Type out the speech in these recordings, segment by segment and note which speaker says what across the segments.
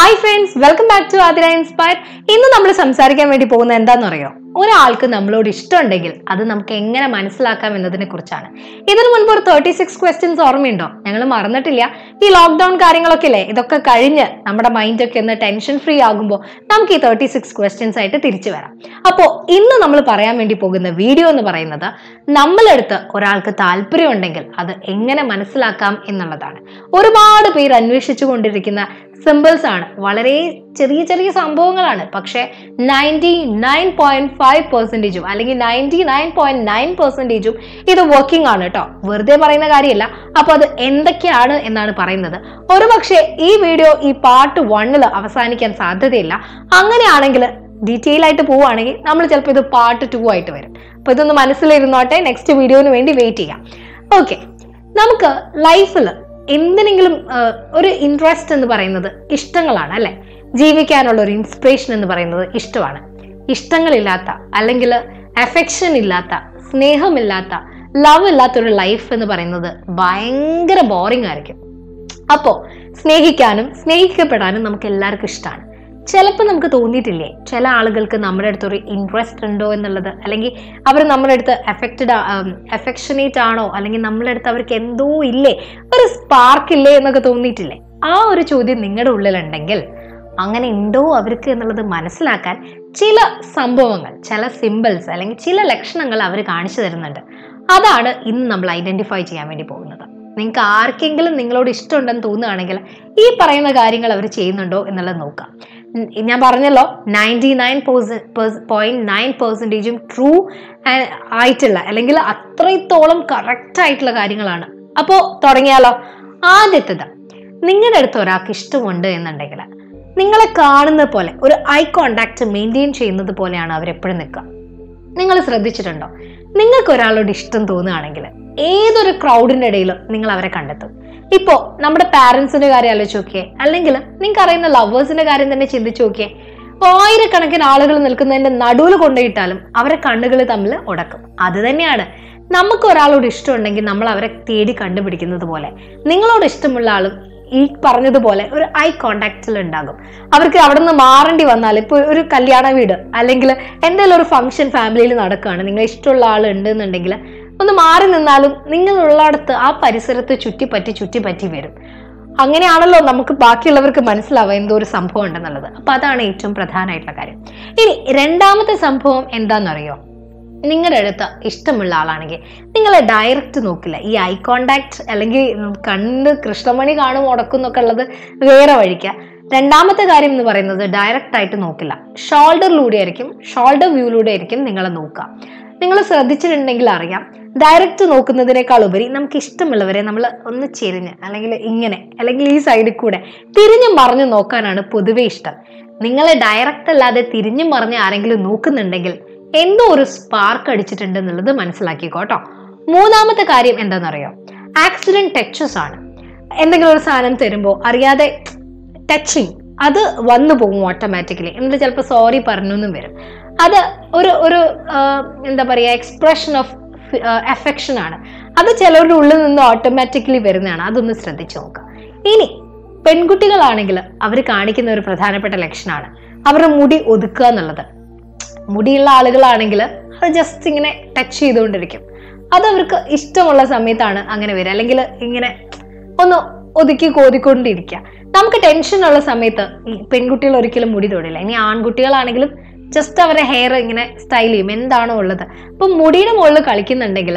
Speaker 1: hi friends welcome back to Athira inspire ഇന്ന് നമ്മൾ സംസാരിക്കാൻ വേണ്ടി പോകുന്നത് എന്താണെന്നറിയോ ഒരാൾക്ക് നമ്മളോട് ഇഷ്ടമുണ്ടെങ്കിൽ അത് നമുക്ക് എങ്ങനെ മനസ്സിലാക്കാം എന്നതിനെ കുറിച്ചാണ് ഇതിനു മുൻപ് ഒരു തേർട്ടി സിക്സ് ക്വസ്റ്റ്യൻസ് ഓർമ്മയുണ്ടോ ഞങ്ങൾ മറന്നിട്ടില്ല ഈ ലോക്ക്ഡൌൺ കാര്യങ്ങളൊക്കെ ഇല്ലേ ഇതൊക്കെ കഴിഞ്ഞ് നമ്മുടെ മൈൻഡ് ഒക്കെ ഒന്ന് ടെൻഷൻ ഫ്രീ ആകുമ്പോൾ നമുക്ക് ഈ തേർട്ടി സിക്സ് ക്വസ്റ്റ്യൻസ് ആയിട്ട് തിരിച്ചു വരാം അപ്പോൾ ഇന്ന് നമ്മൾ പറയാൻ വേണ്ടി പോകുന്ന വീഡിയോ എന്ന് പറയുന്നത് നമ്മളെടുത്ത് ഒരാൾക്ക് താല്പര്യമുണ്ടെങ്കിൽ അത് എങ്ങനെ മനസ്സിലാക്കാം എന്നുള്ളതാണ് ഒരുപാട് പേര് അന്വേഷിച്ചു കൊണ്ടിരിക്കുന്ന സിമ്പിൾസ് ആണ് വളരെ ചെറിയ ചെറിയ സംഭവങ്ങളാണ് പക്ഷെ നയൻറ്റി നയൻ പോയിന്റ് ഫൈവ് പെർസെൻറ്റേജും അല്ലെങ്കിൽ നയൻറ്റി നയൻ പോയിന്റ് നയൻ പെർസെൻറ്റേജും ഇത് വർക്കിംഗ് ആണ് കേട്ടോ വെറുതെ പറയുന്ന കാര്യമല്ല അപ്പൊ അത് എന്തൊക്കെയാണ് എന്നാണ് പറയുന്നത് ഒരുപക്ഷെ ഈ വീഡിയോ ഈ പാർട്ട് വണ്ണിൽ അവസാനിക്കാൻ സാധ്യതയില്ല അങ്ങനെയാണെങ്കിൽ ഡീറ്റെയിൽ ആയിട്ട് പോവുകയാണെങ്കിൽ നമ്മൾ ചിലപ്പോൾ ഇത് പാർട്ട് ടു ആയിട്ട് വരും അപ്പൊ ഇതൊന്ന് മനസ്സിലിരുന്നോട്ടെ നെക്സ്റ്റ് വീഡിയോന് വേണ്ടി വെയിറ്റ് ചെയ്യാം ഓക്കെ നമുക്ക് ലൈഫിൽ എന്തിനെങ്കിലും ആ, ഒരു ഇൻട്രസ്റ്റ് എന്ന് പറയുന്നത് ഇഷ്ടങ്ങളാണ് അല്ലെ ജീവിക്കാനുള്ള ഒരു ഇൻസ്പിറേഷൻ എന്ന് പറയുന്നത് ഇഷ്ടമാണ് ഇഷ്ടങ്ങളില്ലാത്ത അല്ലെങ്കിൽ അഫെക്ഷൻ ഇല്ലാത്ത സ്നേഹമില്ലാത്ത ലവ് ഇല്ലാത്ത ഒരു ലൈഫ് എന്ന് പറയുന്നത് ഭയങ്കര ബോറിംഗ് ആയിരിക്കും അപ്പോ സ്നേഹിക്കാനും സ്നേഹിക്കപ്പെടാനും നമുക്ക് എല്ലാവർക്കും ഇഷ്ടമാണ് ചിലപ്പോൾ നമുക്ക് തോന്നിയിട്ടില്ലേ ചില ആളുകൾക്ക് നമ്മുടെ അടുത്ത് ഒരു ഇൻട്രസ്റ്റ് ഉണ്ടോ എന്നുള്ളത് അല്ലെങ്കിൽ അവർ നമ്മുടെ അടുത്ത് എഫക്റ്റഡ് എഫെക്ഷനേറ്റ് ആണോ അല്ലെങ്കിൽ നമ്മുടെ അടുത്ത് അവർക്ക് എന്തോ ഇല്ലേ ഒരു സ്പാർക്ക് ഇല്ലേ എന്നൊക്കെ തോന്നിയിട്ടില്ലേ ആ ഒരു ചോദ്യം നിങ്ങളുടെ ഉള്ളിലുണ്ടെങ്കിൽ അങ്ങനെ ഉണ്ടോ അവർക്ക് എന്നുള്ളത് മനസ്സിലാക്കാൻ ചില സംഭവങ്ങൾ ചില സിമ്പിൾസ് അല്ലെങ്കിൽ ചില ലക്ഷണങ്ങൾ അവർ കാണിച്ചു തരുന്നുണ്ട് അതാണ് ഇന്ന് നമ്മൾ ഐഡന്റിഫൈ ചെയ്യാൻ വേണ്ടി പോകുന്നത് നിങ്ങൾക്ക് ആർക്കെങ്കിലും നിങ്ങളോട് ഇഷ്ടമുണ്ടെന്ന് തോന്നുകയാണെങ്കിൽ ഈ പറയുന്ന കാര്യങ്ങൾ അവർ ചെയ്യുന്നുണ്ടോ എന്നുള്ളത് നോക്കാം ഉം, ഞാൻ പറഞ്ഞല്ലോ നയൻറ്റി നയൻ പോയിന്റ് നയൻ പെർസെൻറ്റേജും ട്രൂ ആയിട്ടുള്ള അല്ലെങ്കിൽ അത്രത്തോളം കറക്റ്റ് ആയിട്ടുള്ള കാര്യങ്ങളാണ് അപ്പോൾ തുടങ്ങിയാലോ ആദ്യത്തേത് നിങ്ങളുടെ അടുത്ത് ഒരാൾക്ക് ഇഷ്ടമുണ്ട് എന്നുണ്ടെങ്കിൽ നിങ്ങളെ കാണുന്ന പോലെ ഒരു ഐ കോണ്ടാക്ട് മെയിൻറ്റെയിൻ ചെയ്യുന്നത് പോലെയാണ് അവരെപ്പോഴും നിൽക്കുക നിങ്ങൾ ശ്രദ്ധിച്ചിട്ടുണ്ടോ നിങ്ങൾക്ക് ഒരാളോട് ഇഷ്ടം തോന്നുകയാണെങ്കിൽ ഏതൊരു ക്രൗഡിന്റെ ഇടയിലും നിങ്ങൾ അവരെ കണ്ടെത്തും ഇപ്പോ നമ്മുടെ പാരന്റ്സിന്റെ കാര്യം ആലോചിച്ച് നോക്കിയേ അല്ലെങ്കിൽ നിങ്ങൾക്ക് അറിയുന്ന ലവേഴ്സിന്റെ കാര്യം തന്നെ ചിന്തിച്ചു നോക്കിയേ ആയിരക്കണക്കിന് ആളുകൾ നിൽക്കുന്നതിന്റെ നടുവിൽ കൊണ്ടുപോയിട്ടാലും അവരെ കണ്ണുകൾ തമ്മിൽ ഉടക്കും അത് തന്നെയാണ് നമുക്ക് ഒരാളോട് ഇഷ്ടമുണ്ടെങ്കിൽ നമ്മൾ അവരെ തേടി കണ്ടുപിടിക്കുന്നത് പോലെ നിങ്ങളോട് ഇഷ്ടമുള്ള ആളും ഈ പറഞ്ഞതുപോലെ ഒരു ഐ കോണ്ടാക്റ്റിൽ ഉണ്ടാകും അവർക്ക് അവിടെ നിന്ന് മാറേണ്ടി വന്നാൽ ഇപ്പൊ ഒരു കല്യാണ വീട് അല്ലെങ്കിൽ എന്തെങ്കിലും ഒരു ഫംഗ്ഷൻ ഫാമിലിയിൽ നടക്കുകയാണ് നിങ്ങൾ ഇഷ്ടമുള്ള ആൾ ഉണ്ടെന്നുണ്ടെങ്കിൽ ഒന്ന് മാറി നിന്നാലും നിങ്ങളുള്ളിടത്ത് ആ പരിസരത്ത് ചുറ്റിപ്പറ്റി ചുറ്റിപ്പറ്റി വരും അങ്ങനെയാണല്ലോ നമുക്ക് ബാക്കിയുള്ളവർക്ക് മനസ്സിലാവുക എന്തോ ഒരു സംഭവം ഉണ്ടെന്നുള്ളത് അപ്പൊ അതാണ് ഏറ്റവും പ്രധാനമായിട്ടുള്ള കാര്യം ഇനി രണ്ടാമത്തെ സംഭവം എന്താണെന്നറിയോ നിങ്ങളുടെ അടുത്ത് ഇഷ്ടമുള്ള ആളാണെങ്കിൽ നിങ്ങളെ ഡയറക്റ്റ് നോക്കില്ല ഈ ഐ കോണ്ടാക്ട് അല്ലെങ്കിൽ കണ്ണ് കൃഷ്ണമണി കാണും ഉടക്കും എന്നൊക്കെ ഉള്ളത് വേറെ വഴിക്ക രണ്ടാമത്തെ കാര്യം എന്ന് പറയുന്നത് ഡയറക്റ്റ് ആയിട്ട് നോക്കില്ല ഷോൾഡറിലൂടെ ആയിരിക്കും ഷോൾഡർ വ്യൂയിലൂടെ ആയിരിക്കും നിങ്ങളെ നോക്കുക നിങ്ങൾ ശ്രദ്ധിച്ചിട്ടുണ്ടെങ്കിൽ അറിയാം ഡയറക്റ്റ് നോക്കുന്നതിനേക്കാൾ ഉപരി നമുക്ക് ഇഷ്ടമുള്ളവരെ നമ്മൾ ഒന്ന് ചെരിഞ്ഞ് അല്ലെങ്കിൽ ഇങ്ങനെ അല്ലെങ്കിൽ ഈ സൈഡിൽ കൂടെ തിരിഞ്ഞു മറിഞ്ഞു നോക്കാനാണ് പൊതുവെ ഇഷ്ടം നിങ്ങളെ ഡയറക്റ്റ് അല്ലാതെ തിരിഞ്ഞു മറിഞ്ഞ് ആരെങ്കിലും നോക്കുന്നുണ്ടെങ്കിൽ എന്തോ ഒരു സ്പാർക്ക് അടിച്ചിട്ടുണ്ട് എന്നുള്ളത് മനസ്സിലാക്കിക്കോട്ടോ മൂന്നാമത്തെ കാര്യം എന്താണെന്നറിയോ ആക്സിഡന്റ് ടച്ചസ് ആണ് എന്തെങ്കിലും ഒരു സാധനം തരുമ്പോൾ അറിയാതെ ടച്ചിങ് അത് വന്നു പോകും ഓട്ടോമാറ്റിക്കലി എന്നിട്ട് ചിലപ്പോൾ സോറി പറഞ്ഞൊന്നും വരും അത് ഒരു ഒരു ആ, എന്താ പറയുക എക്സ്പ്രഷൻ ഓഫ് എഫെക്ഷൻ ആണ് അത് ചിലരുടെ ഉള്ളിൽ നിന്ന് ഓട്ടോമാറ്റിക്കലി വരുന്നതാണ് അതൊന്ന് ശ്രദ്ധിച്ചു നോക്കുക ഇനി പെൺകുട്ടികളാണെങ്കിൽ അവർ കാണിക്കുന്ന ഒരു പ്രധാനപ്പെട്ട ലക്ഷണമാണ് അവരുടെ മുടി ഒതുക്കുക എന്നുള്ളത് മുടിയുള്ള ആളുകളാണെങ്കിൽ അത് ജസ്റ്റ് ഇങ്ങനെ ടച്ച് ചെയ്തുകൊണ്ടിരിക്കും അത് അവർക്ക് ഇഷ്ടമുള്ള സമയത്താണ് അങ്ങനെ വരിക അല്ലെങ്കിൽ ഇങ്ങനെ ഒന്ന് ഒതുക്കി കോതിക്കൊണ്ടിരിക്കുക നമുക്ക് ടെൻഷൻ ഉള്ള സമയത്ത് ഈ പെൺകുട്ടികൾ ഒരിക്കലും മുടി തൊടില്ല ഇനി ആൺകുട്ടികളാണെങ്കിലും ജസ്റ്റ് അവരുടെ ഹെയർ ഇങ്ങനെ സ്റ്റൈൽ ചെയ്യും എന്താണോ ഉള്ളത് അപ്പൊ മുടിയുടെ മുകളിൽ കളിക്കുന്നുണ്ടെങ്കിൽ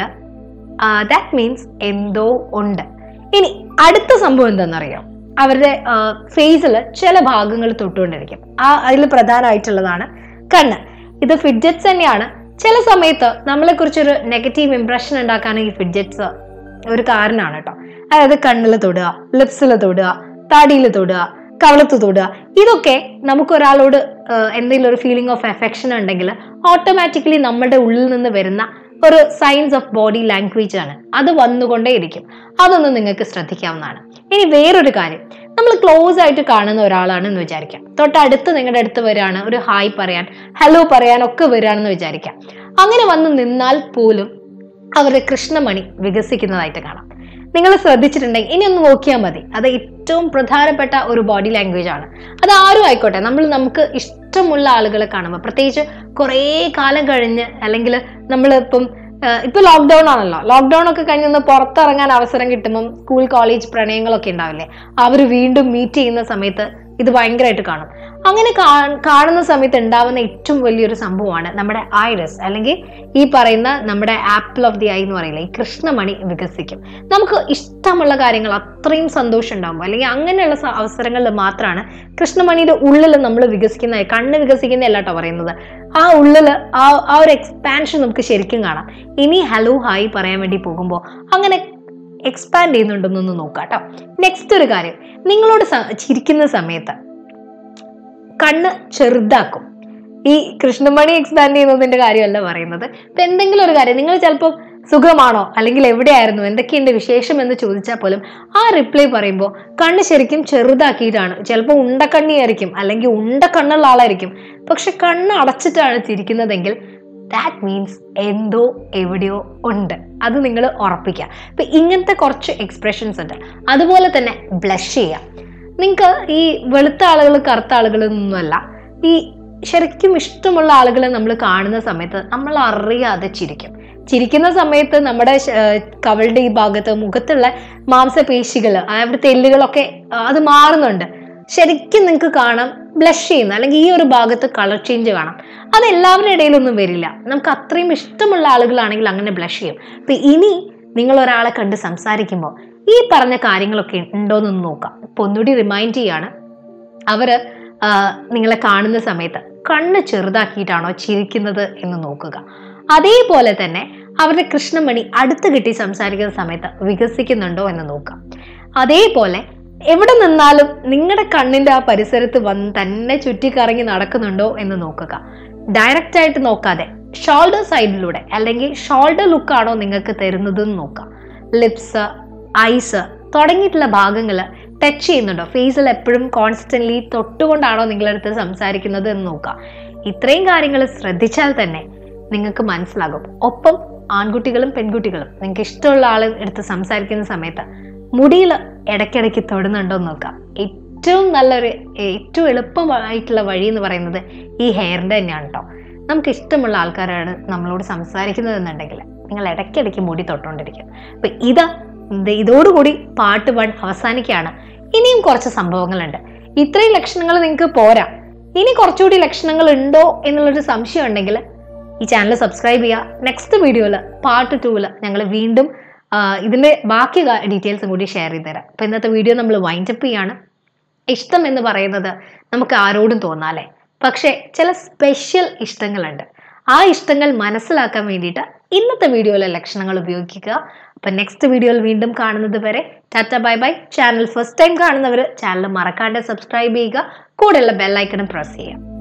Speaker 1: ദാറ്റ് മീൻസ് എന്തോ ഉണ്ട് ഇനി അടുത്ത സംഭവം എന്താണെന്നറിയോ അവരുടെ ഫേസിൽ ചില ഭാഗങ്ങൾ തൊട്ടുകൊണ്ടിരിക്കും ആ അതിൽ പ്രധാനമായിട്ടുള്ളതാണ് കണ്ണ് ഇത് ഫിഡ്ജറ്റ്സ് തന്നെയാണ് ചില സമയത്ത് നമ്മളെ കുറിച്ചൊരു നെഗറ്റീവ് ഇംപ്രഷൻ ഉണ്ടാക്കാൻ ഈ ഫിഡ്ജറ്റ്സ് ഒരു കാരണമാണ് കേട്ടോ അതായത് കണ്ണിൽ തൊടുക ലിപ്സിൽ തൊടുക താടിയിൽ തൊടുക കവളത്ത് തൊടുക ഇതൊക്കെ നമുക്ക് ഒരാളോട് എന്തെങ്കിലും ഒരു ഫീലിംഗ് ഓഫ് എഫെക്ഷൻ ഉണ്ടെങ്കിൽ ഓട്ടോമാറ്റിക്കലി നമ്മുടെ ഉള്ളിൽ നിന്ന് വരുന്ന ഒരു സയൻസ് ഓഫ് ബോഡി ലാംഗ്വേജ് ആണ് അത് വന്നുകൊണ്ടേയിരിക്കും അതൊന്ന് നിങ്ങൾക്ക് ശ്രദ്ധിക്കാവുന്നതാണ് ഇനി വേറൊരു കാര്യം നമ്മൾ ക്ലോസ് ആയിട്ട് കാണുന്ന ഒരാളാണ് എന്ന് വിചാരിക്കാം തൊട്ടടുത്ത് നിങ്ങളുടെ അടുത്ത് വരികയാണ് ഒരു ഹായ് പറയാൻ ഹലോ പറയാൻ ഒക്കെ വരികയാണെന്ന് വിചാരിക്കാം അങ്ങനെ വന്ന് നിന്നാൽ പോലും അവരുടെ കൃഷ്ണമണി വികസിക്കുന്നതായിട്ട് കാണാം നിങ്ങൾ ശ്രദ്ധിച്ചിട്ടുണ്ടെങ്കിൽ ഇനി ഒന്ന് നോക്കിയാൽ മതി അത് ഏറ്റവും പ്രധാനപ്പെട്ട ഒരു ബോഡി ലാംഗ്വേജ് ആണ് അത് ആരും ആയിക്കോട്ടെ നമ്മൾ നമുക്ക് ഇഷ്ടമുള്ള ആളുകളെ കാണുമ്പോൾ പ്രത്യേകിച്ച് കുറേ കാലം കഴിഞ്ഞ് അല്ലെങ്കിൽ നമ്മളിപ്പം ഏഹ് ഇപ്പൊ ലോക്ക്ഡൌൺ ആണല്ലോ ലോക്ക്ഡൌൺ ഒക്കെ കഴിഞ്ഞ് ഒന്ന് പുറത്തിറങ്ങാൻ അവസരം കിട്ടുമ്പം സ്കൂൾ കോളേജ് പ്രണയങ്ങളൊക്കെ ഉണ്ടാവില്ലേ അവർ വീണ്ടും മീറ്റ് ചെയ്യുന്ന സമയത്ത് ഇത് ഭയങ്കരമായിട്ട് കാണും അങ്ങനെ കാ- കാണുന്ന സമയത്ത് ഉണ്ടാവുന്ന ഏറ്റവും വലിയൊരു സംഭവമാണ് നമ്മുടെ ഐറസ് അല്ലെങ്കിൽ ഈ പറയുന്ന നമ്മുടെ ആപ്പിൾ ഓഫ് ദി ഐ എന്ന് പറയില്ലേ ഈ കൃഷ്ണമണി വികസിക്കും നമുക്ക് ഇഷ്ടമുള്ള കാര്യങ്ങൾ അത്രയും സന്തോഷം ഉണ്ടാകുമ്പോൾ അല്ലെങ്കിൽ അങ്ങനെയുള്ള സ- അവസരങ്ങളിൽ മാത്രമാണ് കൃഷ്ണമണിയുടെ ഉള്ളിൽ നമ്മൾ വികസിക്കുന്ന കണ്ണ് വികസിക്കുന്നതല്ല കേട്ടോ പറയുന്നത് ആ ഉള്ളില് ആ ആ ഒരു എക്സ്പാൻഷൻ നമുക്ക് ശരിക്കും കാണാം ഇനി ഹലോ ഹായ് പറയാൻ വേണ്ടി പോകുമ്പോൾ അങ്ങനെ എക്സ്പാൻഡ് ചെയ്യുന്നുണ്ടെന്നൊന്ന് നോക്കാം കേട്ടോ നെക്സ്റ്റ് ഒരു കാര്യം നിങ്ങളോട് സ- ചിരിക്കുന്ന സമയത്ത് കണ്ണ് ചെറുതാക്കും ഈ കൃഷ്ണമണി എക്സ്പാൻഡ് ചെയ്യുന്നതിന്റെ കാര്യമല്ല പറയുന്നത് ഇപ്പൊ എന്തെങ്കിലും ഒരു കാര്യം നിങ്ങൾ ചിലപ്പോൾ സുഖമാണോ അല്ലെങ്കിൽ എവിടെയായിരുന്നു എന്തൊക്കെയുണ്ട് വിശേഷം എന്ന് ചോദിച്ചാൽ പോലും ആ റിപ്ലൈ പറയുമ്പോൾ കണ്ണ് ശരിക്കും ചെറുതാക്കിയിട്ടാണ് ചിലപ്പോൾ ഉണ്ടക്കണ്ണിയായിരിക്കും അല്ലെങ്കിൽ ഉണ്ട കണ്ണുള്ള ആളായിരിക്കും പക്ഷെ കണ്ണ് അടച്ചിട്ടാണ് ചിരിക്കുന്നതെങ്കിൽ ദാറ്റ് മീൻസ് എന്തോ എവിടെയോ ഉണ്ട് അത് നിങ്ങൾ ഉറപ്പിക്കുക ഇപ്പൊ ഇങ്ങനത്തെ കുറച്ച് എക്സ്പ്രഷൻസ് ഉണ്ട് അതുപോലെ തന്നെ ബ്ലഷ് ചെയ്യാം നിങ്ങൾക്ക് ഈ വെളുത്ത ആളുകൾ കറുത്ത ആളുകളൊന്നുമല്ല ഈ ശരിക്കും ഇഷ്ടമുള്ള ആളുകളെ നമ്മൾ കാണുന്ന സമയത്ത് നമ്മൾ അറിയാതെ ചിരിക്കും ചിരിക്കുന്ന സമയത്ത് നമ്മുടെ ശ- ഏർ കവളുടെ ഈ ഭാഗത്ത് മുഖത്തുള്ള മാംസപേശികൾ അവിടുത്തെ എല്ലുകളൊക്കെ ആ, അത് മാറുന്നുണ്ട് ശരിക്കും നിങ്ങൾക്ക് കാണാം ബ്ലഷ് ചെയ്യുന്ന അല്ലെങ്കിൽ ഈ ഒരു ഭാഗത്ത് കളർ ചേഞ്ച് കാണാം അത് എല്ലാവരുടെ ഇടയിലൊന്നും വരില്ല നമുക്ക് അത്രയും ഇഷ്ടമുള്ള ആളുകളാണെങ്കിൽ അങ്ങനെ ബ്ലഷ് ചെയ്യും അപ്പൊ ഇനി നിങ്ങൾ ഒരാളെ കണ്ട് സംസാരിക്കുമ്പോൾ ഈ പറഞ്ഞ കാര്യങ്ങളൊക്കെ ഉണ്ടോയെന്നൊന്ന് നോക്കാം ഇപ്പൊ ഒന്നുകൂടി റിമൈൻഡ് ചെയ്യാണ് അവര് ആ, നിങ്ങളെ കാണുന്ന സമയത്ത് കണ്ണ് ചെറുതാക്കിയിട്ടാണോ ചിരിക്കുന്നത് എന്ന് നോക്കുക അതേപോലെ തന്നെ അവരുടെ കൃഷ്ണമണി അടുത്ത് കിട്ടി സംസാരിക്കുന്ന സമയത്ത് വികസിക്കുന്നുണ്ടോ എന്ന് നോക്കാം അതേപോലെ എവിടെ നിന്നാലും നിങ്ങളുടെ കണ്ണിന്റെ ആ പരിസരത്ത് വന്ന് തന്നെ ചുറ്റിക്കറങ്ങി നടക്കുന്നുണ്ടോ എന്ന് നോക്കുക ഡയറക്റ്റ് ആയിട്ട് നോക്കാതെ ഷോൾഡർ സൈഡിലൂടെ അല്ലെങ്കിൽ ഷോൾഡർ ലുക്കാണോ നിങ്ങൾക്ക് തരുന്നത് എന്ന് നോക്കാം ലിപ്സ് ഐസ് തുടങ്ങിയിട്ടുള്ള ഭാഗങ്ങൾ ടച്ച് ചെയ്യുന്നുണ്ടോ ഫേസിൽ എപ്പോഴും കോൺസ്റ്റന്റ്ലി തൊട്ടുകൊണ്ടാണോ നിങ്ങളടുത്ത് സംസാരിക്കുന്നത് എന്ന് നോക്കാം ഇത്രയും കാര്യങ്ങൾ ശ്രദ്ധിച്ചാൽ തന്നെ നിങ്ങൾക്ക് മനസ്സിലാകും ഒപ്പം ആൺകുട്ടികളും പെൺകുട്ടികളും നിങ്ങൾക്ക് ഇഷ്ടമുള്ള ആൾ എടുത്ത് സംസാരിക്കുന്ന സമയത്ത് മുടിയിൽ ഇടയ്ക്കിടയ്ക്ക് തൊടുന്നുണ്ടോ എന്ന് നോക്കാം ഏറ്റവും നല്ലൊരു ഏറ്റവും എളുപ്പമായിട്ടുള്ള വഴി എന്ന് പറയുന്നത് ഈ ഹെയറിൻ്റെ തന്നെയാണ് കേട്ടോ നമുക്ക് ഇഷ്ടമുള്ള ആൾക്കാരാണ് നമ്മളോട് സംസാരിക്കുന്നത് എന്നുണ്ടെങ്കിൽ നിങ്ങൾ ഇടയ്ക്കിടയ്ക്ക് മുടി തൊട്ടുകൊണ്ടിരിക്കും അപ്പൊ ഇത് ഇത് ഇതോടുകൂടി പാർട്ട് വൺ അവസാനിക്കുകയാണ് ഇനിയും കുറച്ച് സംഭവങ്ങളുണ്ട് ഇത്രയും ലക്ഷണങ്ങൾ നിങ്ങൾക്ക് പോരാ ഇനി കുറച്ചുകൂടി ലക്ഷണങ്ങൾ ഉണ്ടോ എന്നുള്ളൊരു സംശയം ഉണ്ടെങ്കിൽ ഈ ചാനൽ സബ്സ്ക്രൈബ് ചെയ്യുക നെക്സ്റ്റ് വീഡിയോയിൽ പാർട്ട് ടൂവിൽ ഞങ്ങൾ വീണ്ടും ആ, ഇതിന്റെ ബാക്കി ഡീറ്റെയിൽസും കൂടി ഷെയർ ചെയ്ത് തരാം അപ്പൊ ഇന്നത്തെ വീഡിയോ നമ്മൾ വൈൻഡപ്പ് ചെയ്യാണ് ഇഷ്ടം എന്ന് പറയുന്നത് നമുക്ക് ആരോടും തോന്നാലേ പക്ഷേ ചില സ്പെഷ്യൽ ഇഷ്ടങ്ങളുണ്ട് ആ ഇഷ്ടങ്ങൾ മനസ്സിലാക്കാൻ വേണ്ടിയിട്ട് ഇന്നത്തെ വീഡിയോയിലെ ലക്ഷണങ്ങൾ ഉപയോഗിക്കുക അപ്പൊ നെക്സ്റ്റ് വീഡിയോയിൽ വീണ്ടും കാണുന്നത് വരെ tata bye bye channel first time കാണുന്നവർ ചാനൽ മറക്കാണ്ട് സബ്സ്ക്രൈബ് ചെയ്യുക കൂടെയുള്ള ബെല്ലൈക്കണും പ്രസ് ചെയ്യുക